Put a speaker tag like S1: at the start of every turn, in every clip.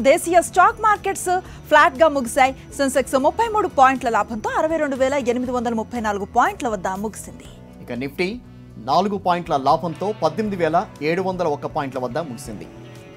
S1: దేశీయ stock markets flat గా ముగిశాయి సెన్సెక్స్ ముప్పై మూడు పాయింట్ల లాభంతో అరవై రెండు వేల ఎనిమిది వందల ముప్పై నాలుగు పాయింట్ల వద్ద ముగిసింది
S2: ఇక నిఫ్టీ నాలుగు పాయింట్ల లాభంతో పద్దెనిమిది వేల ఏడు వందల ఒక్క పాయింట్ల వద్ద ముగిసింది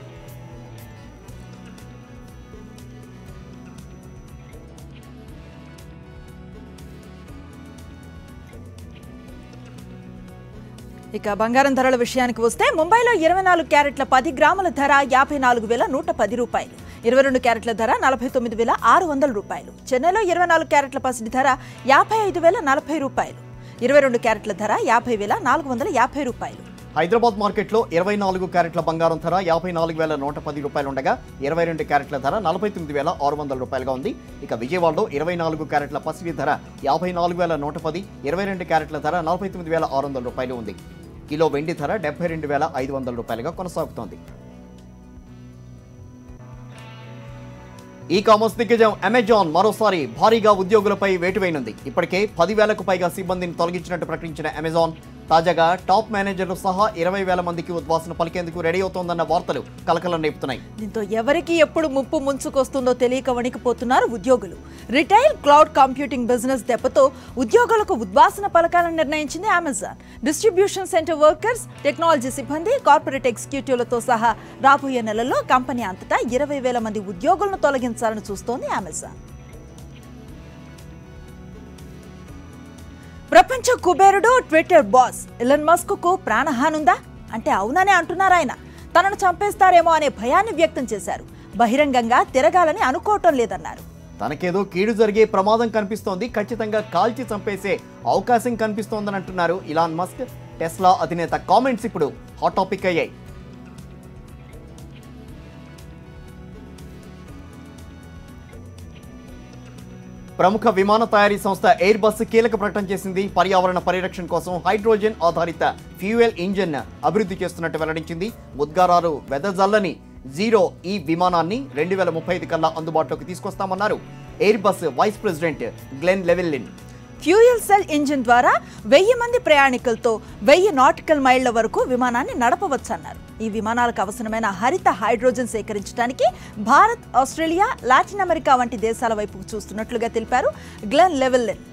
S1: ఇక బంగారం ధరల విషయానికి వస్తే ముంబైలో ఇరవై నాలుగు క్యారెట్ల పది గ్రాముల ధర యాభై నాలుగు వేల నూట పది రూపాయలు ఇరవై రెండు క్యారెట్ల ధర నలభై తొమ్మిది వేల ఆరు వందల రూపాయలు చెన్నైలో ఇరవై నాలుగు క్యారెట్ల పసిడి ధర యాభై ఐదు వేల నలభై రూపాయలు ఇరవై రెండు క్యారెట్ల ధర యాభై వేల నాలుగు వందల యాభై రూపాయలు
S2: హైదరాబాద్ మార్కెట్లో ఇరవై నాలుగు క్యారెట్ల బంగారం ధర యాభై నాలుగు వేల నూట పది రూపాయలు ఉండగా ఇరవై రెండు క్యారెట్ల ధర నలభై తొమ్మిది వేల ఆరు వందల రూపాయలుగా ఉంది ఇక విజయవాడలో ఇరవై నాలుగు క్యారెట్ల పసిడి ధర యాభై నాలుగు వేల నూట పది ఇరవై రెండు క్యారెట్ల ధర నలభై తొమ్మిది వేల ఆరు వందల రూపాయలు ఉంది కిలో వెండి ధర డెబ్బై రెండు వేల ఐదు వందల రూపాయలుగా కొనసాగుతోంది ఈ కామర్స్ దిగ్గజం అమెజాన్ మరోసారి భారీగా ఉద్యోగులపై వేటు వేయనుంది ఇప్పటికే పదివేలకు పైగా సిబ్బందిని తొలగించినట్టు ప్రకటించిన అమెజాన్ తాజాగా టాప్ మేనేజర్లు సహా ఇరవై వేల మందికి ఉద్వాసన పలికేందుకు రెడీ అవుతోందన్న వార్తలు కలకలం రేపుతున్నాయి
S1: దీంతో ఎవరికి ఎప్పుడు ముప్పు ముంచుకొస్తుందో తెలియక వణికిపోతున్నారు ఉద్యోగులు రిటైల్ క్లౌడ్ కంప్యూటింగ్ బిజినెస్ దెబ్బతో ఉద్యోగులకు ఉద్వాసన పలకాలను నిర్ణయించింది Amazon distribution centre workers technology సిబ్బంది కార్పొరేట్ ఎగ్జిక్యూటివ్లతో సహా రాబోయే నెలల్లో కంపెనీ అంతటా ఇరవై వేల మంది ఉద్యోగులను తొలగించాలని చూస్తోంది అమెజాన్ ప్రపంచ కుబేరుడు ట్విట్టర్ బాస్ ఇలన్ మస్క్ కు ప్రాణహానుందా అంటే అవుననే అంటున్నారు ఆయన తనను చంపేస్తారేమో అనే భయాన్ని వ్యక్తం చేశారు బహిరంగంగా తిరగాలని అనుకోవటం లేదన్నారు
S2: తనకేదో కీడు జరిగే ప్రమాదం కనిపిస్తోంది ఖచ్చితంగా కాల్చి చంపేసే అవకాశం కనిపిస్తోందని అంటున్నారు ఇలాన్ మస్క్ టెస్లా అధినేత కామెంట్స్ ఇప్పుడు హాట్ టాపిక్ అయ్యాయి ప్రముఖ విమాన తయారీ సంస్థ ఎయిర్ బస్ కీలక ప్రకటన చేసింది పర్యావరణ పరిరక్షణ కోసం హైడ్రోజన్ ఆధారిత ఫ్యూయల్ ఇంజిన్ అభివృద్ధి చేస్తున్నట్టు వెల్లడించింది ముద్గారారు వెదజల్లని జీరో ఈ విమానాన్ని రెండు వేల ముప్పై ఐదు కల్లా అందుబాటులోకి తీసుకొస్తామన్నారు Airbus vice president Glen Llewellyn
S1: fuel cell engine ద్వారా వెయ్యి మంది ప్రయాణికులతో వెయ్యి నాటికల్ మైళ్ల వరకు విమానాన్ని నడపవచ్చన్నారు ఈ విమానాలకు అవసరమైన హరిత హైడ్రోజన్ సేకరించడానికి భారత్ ఆస్ట్రేలియా లాటిన్ అమెరికా వంటి దేశాల వైపు చూస్తున్నట్లుగా తెలిపారు గ్లెన్ లెవెల్లెన్